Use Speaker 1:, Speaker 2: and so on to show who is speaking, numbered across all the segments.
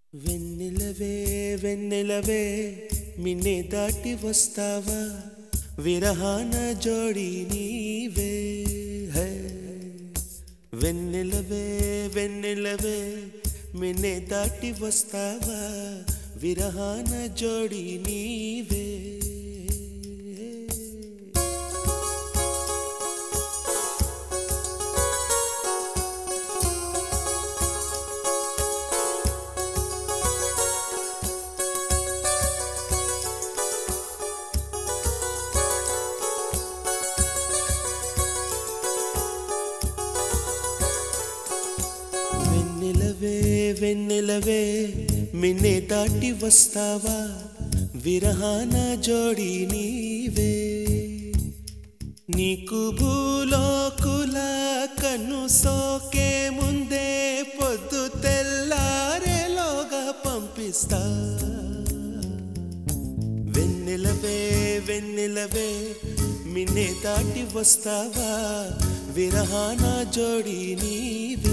Speaker 1: వెన్నెలవే వెన్నెలవే మిన్నే దాటి వస్తావా విరహాన జోడి నీవే హై. వెన్నెలవే వెన్నెలవే మిన్నే దాటి వస్తావా విరహాన జోడి నీవే వెన్నెలవే వెన్నెలవే మిన్నే దాటి వస్తావా విరహాన జోడి నీవే నీకు భూలోకుల కన్ను సోకే ముందే పొద్దు తెల్లారేలోగా పంపిస్తా వెన్నెలవే వెన్నెలవే మిన్నే దాటి వస్తావా విరహాన జోడి నీవే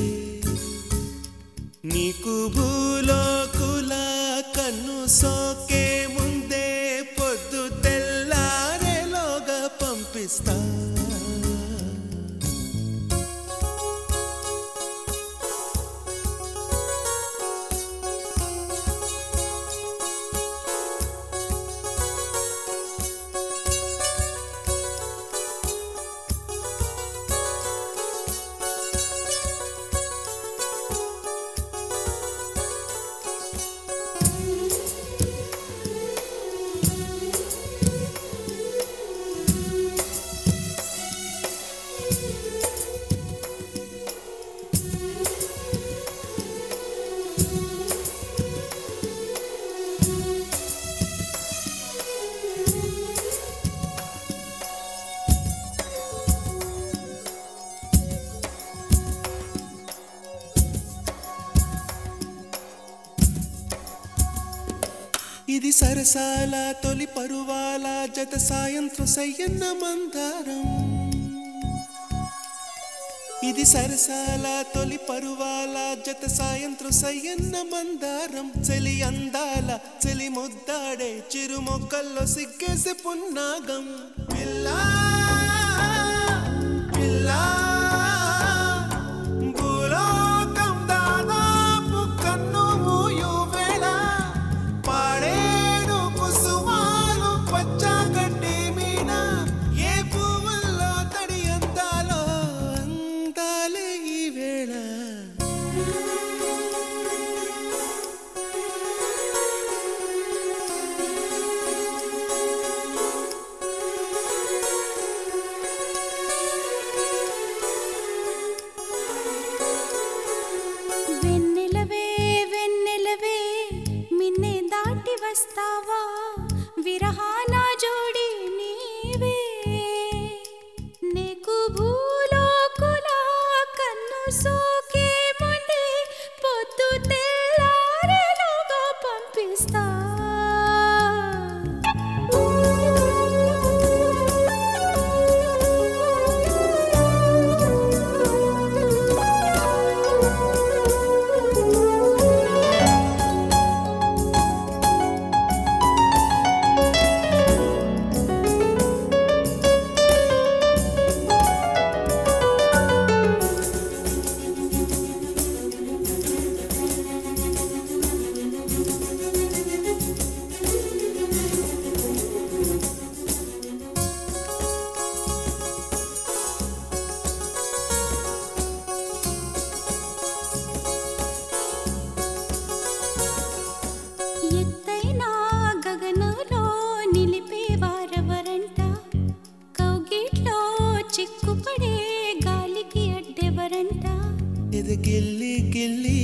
Speaker 1: నీకు భూలోకుల కన్ను సోకే ముందే పొద్దు తెల్లారేలోగా పంపిస్తా ఇది సరసాల తొలి పరువాల జత సాయంత్రం సయ్యన్న మందారం ఇది సరసాల తొలి పరువాల జత సాయంత్రం సయ్యన్న మందారం చలి అందాల చలి ముద్దాడే చిరు మొక్కల్లో సిగ్గేసి పున్నాగం పిల్లా పిల్లా భూలోకం దాదాపు కన్ను మూయు వేళ పాడేడు కుసుమాలు పచ్చగడ్డి మీన ఏ పువ్వుల్లో తడి అందాలో అందాలే ఈ వేళ
Speaker 2: వెన్నెలవే వెన్నెలవే మిన్నే దాటి వస్తావా విరహాన జోడి నీవే నీకు భూలోకుల కన్ను సోకే ముందే పొద్దు తెల్లారేలోగా పంపిస్తా ఎత్తైన గగనంలో నిలిపే వారెవరంట కౌగిట్లో చిక్కుపడే గాలికి అడ్డెవరంట
Speaker 1: ఇది గిల్లి గిల్లి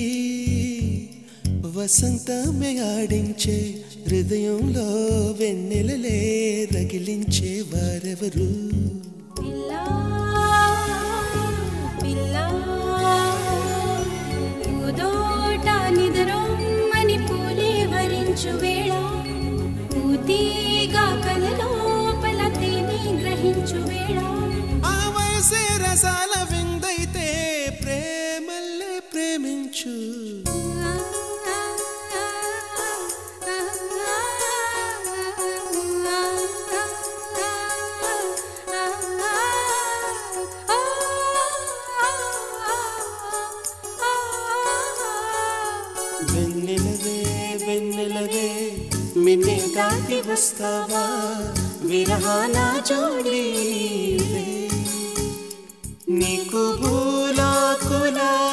Speaker 1: వసంతమే ఆడించే హృదయంలో వెన్నెలలే రగిలించే వారెవరు
Speaker 2: పిల్లా పిల్లా పూదోట నిద్రొమ్మని పూలే వరించు వేళ పూతీగా కలలోపల తేనె గ్రహించు వేళ
Speaker 1: ఆ వయసే రసాల విందైతే ప్రేమల్లే ప్రేమించు
Speaker 2: ఆ
Speaker 1: వెన్నెలవే వెన్నెలవే మిన్నే దాటి వస్తావా విరహాల జోడీవే నీకు భూలాకులా